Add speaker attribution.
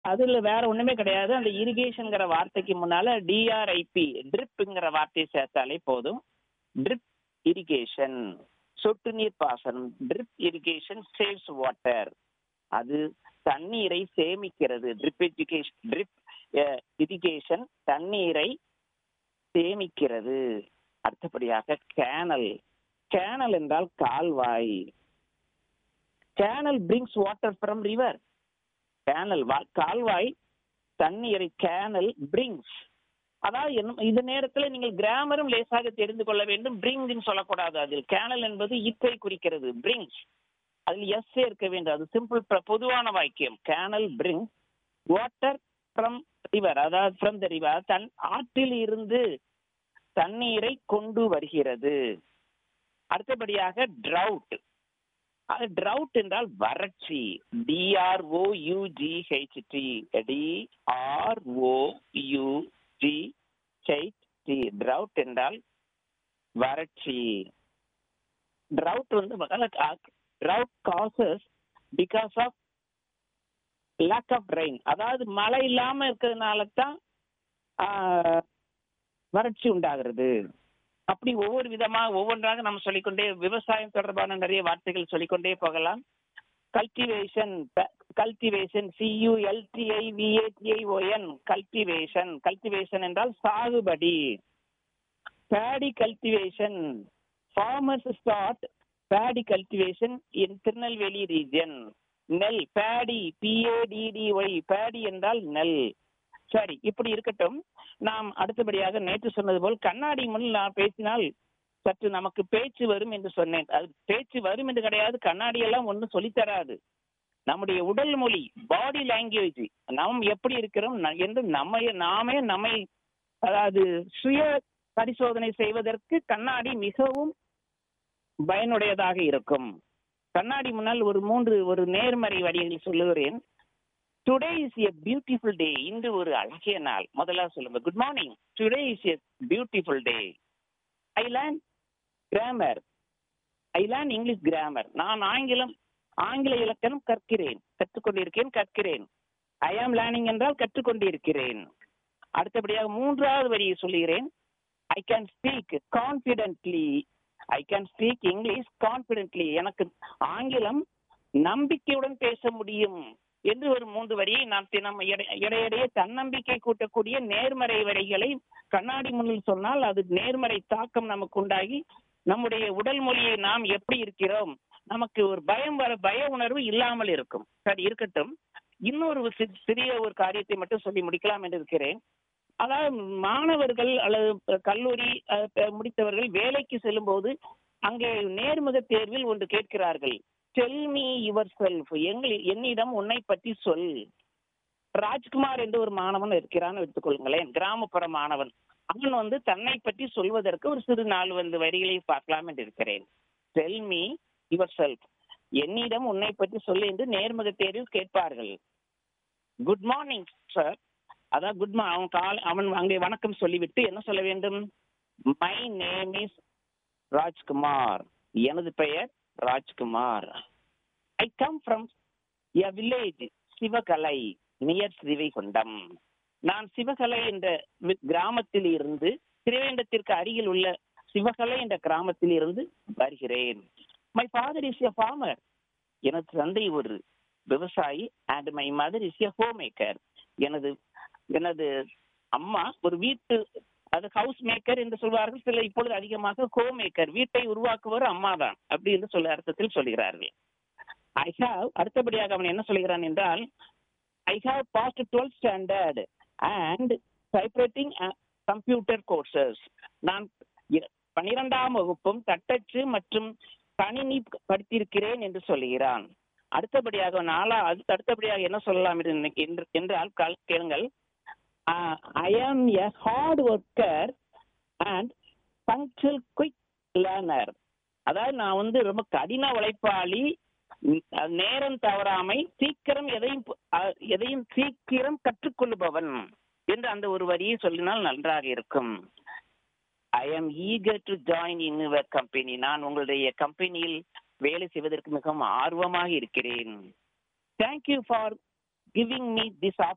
Speaker 1: அதுல வேற ஒண்ணுமே கிடையாது அந்த இரிகேஷன்ங்கிற வார்த்தைக்கு முன்னால டிஆர்ஐபி ட்ரிப்ங்கிற வார்த்தையை சேர்த்தாலே போதும் ட்ரிப் இரிகேஷன் சொட்டு நீர் பாசனம் ட்ரிப் இரிகேஷன் சேவ்ஸ் வாட்டர் அது தண்ணீரை சேமிக்கிறது ட்ரிப் எஜுகேஷன் ட்ரிப் இரிகேஷன் தண்ணீரை சேமிக்கிறது அடுத்தபடியாக கேனல் கேனல் என்றால் கால்வாய் canal brings water from river canal கால்வாய் தண்ணீரை கேனல் பிரிங்ஸ் அதாவது என்ன இந்த நேரத்தில் நீங்கள் கிராமரும் லேசாக தெரிந்து கொள்ள வேண்டும் பிரிங்னு சொல்லக்கூடாது அதில் கேனல் என்பது இத்தை குறிக்கிறது பிரிங்ஸ் அதில் எஸ் சேர்க்க வேண்டும் அது சிம்பிள் பொதுவான வாக்கியம் canal bring water from river அதாவது ஃப்ரம் த ரிவர் தன் ஆற்றில் இருந்து தண்ணீரை கொண்டு வருகிறது அடுத்தபடியாக ட்ரவுட் அது ட்ரவுட் என்றால் வறட்சி D R O U G H T D R O U G H T drought என்றால் வறட்சி ட்ரவுட் வந்து drought causes because of lack of rain அதாவது மழை இல்லாம இருக்கிறதுனால தான் வறட்சி உண்டாகிறது அப்படி ஒவ்வொரு விதமா ஒவ்வொன்றாக நம்ம சொல்லிக்கொண்டே விவசாயம் தொடர்பான நிறைய வார்த்தைகள் சொல்லிக்கொண்டே போகலாம் cultivation cultivation C U L T I V A T I O N cultivation cultivation என்றால் சாகுபடி paddy cultivation farmers start paddy cultivation in Tirunelveli region நெல் பேடி பிஏடிடிஒய் பேடி என்றால் நெல் சரி இப்படி இருக்கட்டும் நாம் அடுத்தபடியாக நேற்று சொன்னது போல் கண்ணாடி முன் நான் பேசினால் சற்று நமக்கு பேச்சு வரும் என்று சொன்னேன் அது பேச்சு வரும் என்று கிடையாது கண்ணாடி எல்லாம் ஒன்றும் சொல்லித்தராது நம்முடைய உடல் மொழி பாடி லாங்குவேஜ் நாம் எப்படி இருக்கிறோம் என்று நம்ம நாமே நம்மை அதாவது சுய பரிசோதனை செய்வதற்கு கண்ணாடி மிகவும் பயனுடையதாக இருக்கும் கண்ணாடி முன்னால் ஒரு மூன்று ஒரு நேர்மறை வழிகளில் சொல்லுகிறேன் today is a beautiful day இன்று ஒரு அழகிய நாள் முதல்ல சொல்லுங்க good morning today is a beautiful day I learn grammar I learn English grammar நான் ஆங்கிலம் ஆங்கில இலக்கணம் கற்கிறேன் கற்றுக்கொண்டிருக்கேன் கற்கிறேன் ஐ ஆம் லேர்னிங் என்றால் கற்றுக்கொண்டிருக்கிறேன் அடுத்தபடியாக மூன்றாவது வரியை சொல்லுகிறேன் I can speak confidently I can speak English confidently எனக்கு ஆங்கிலம் நம்பிக்கையுடன் பேச முடியும் என்று ஒரு மூன்று வரியை நாம் தினம் இடையிடையே தன்னம்பிக்கை கூட்டக்கூடிய நேர்மறை வரிகளை கண்ணாடி முன்னில் சொன்னால் அது நேர்மறை தாக்கம் நமக்கு உண்டாகி நம்முடைய உடல் மொழியை நாம் எப்படி இருக்கிறோம் நமக்கு ஒரு பயம் வர பய உணர்வு இல்லாமல் இருக்கும் சரி இருக்கட்டும் இன்னொரு சிறிய ஒரு காரியத்தை மட்டும் சொல்லி முடிக்கலாம் என்று இருக்கிறேன் அதாவது மாணவர்கள் அல்லது கல்லூரி முடித்தவர்கள் வேலைக்கு செல்லும் போது அங்கே நேர்முக தேர்வில் ஒன்று கேட்கிறார்கள் டெல் மீ யுவர் செல்ஃப் எங்கள் என்னிடம் உன்னை பற்றி சொல் ராஜ்குமார் என்று ஒரு மாணவன் இருக்கிறான்னு எடுத்துக்கொள்ளுங்களேன் கிராமப்புற மாணவன் அவன் வந்து தன்னை பற்றி சொல்வதற்கு ஒரு சிறு நாள் வந்து வரிகளை பார்க்கலாம் என்று இருக்கிறேன் டெல் மீ யுவர் செல்ஃப் என்னிடம் உன்னை பற்றி சொல் என்று நேர்முக தேர்வில் கேட்பார்கள் குட் மார்னிங் சார் அதான் குட் மா அவன் கால அவன் அங்கே வணக்கம் சொல்லிவிட்டு என்ன சொல்ல வேண்டும் மை நேம் இஸ் ராஜ்குமார் எனது பெயர் Rajkumar I come from a village Sivakalai near Srivaikuntam நான் சிவகலை என்ற கிராமத்தில் இருந்து திருவேண்டத்திற்கு அருகில் உள்ள சிவகலை என்ற கிராமத்தில் இருந்து வருகிறேன் my father is a farmer எனது தந்தை ஒரு விவசாயி and my mother is a home maker எனது எனது அம்மா ஒரு வீட்டு அது ஹவுஸ் மேக்கர் என்று சொல்வார்கள் சில இப்பொழுது அதிகமாக ஹோம் மேக்கர் வீட்டை உருவாக்குவர் அம்மா தான் அப்படி என்று சொல்ல அர்த்தத்தில் சொல்கிறார்கள் ஐ ஹாவ் அடுத்தபடியாக அவன் என்ன சொல்கிறான் என்றால் I have passed twelfth standard and typewriting computer courses நான் பனிரெண்டாம் வகுப்பும் தட்டச்சு மற்றும் கணினி படித்திருக்கிறேன் என்று சொல்கிறான் அடுத்தபடியாக நாளா அடுத்தபடியாக என்ன சொல்லலாம் என்றால் கேளுங்கள் I am a hard worker and punctual quick learner அதாவது நான் வந்து ரொம்ப கடின உழைப்பாளி நேரம் தவறாமை சீக்கிரம் எதையும் எதையும் சீக்கிரம் கற்றுக்கொள்ளுபவன் என்று அந்த ஒரு வரியை சொல்லினால் நன்றாக இருக்கும் I am eager to join in your company நான் உங்களுடைய கம்பெனியில் வேலை செய்வதற்கு மிகவும் ஆர்வமாக இருக்கிறேன் thank you for giving me this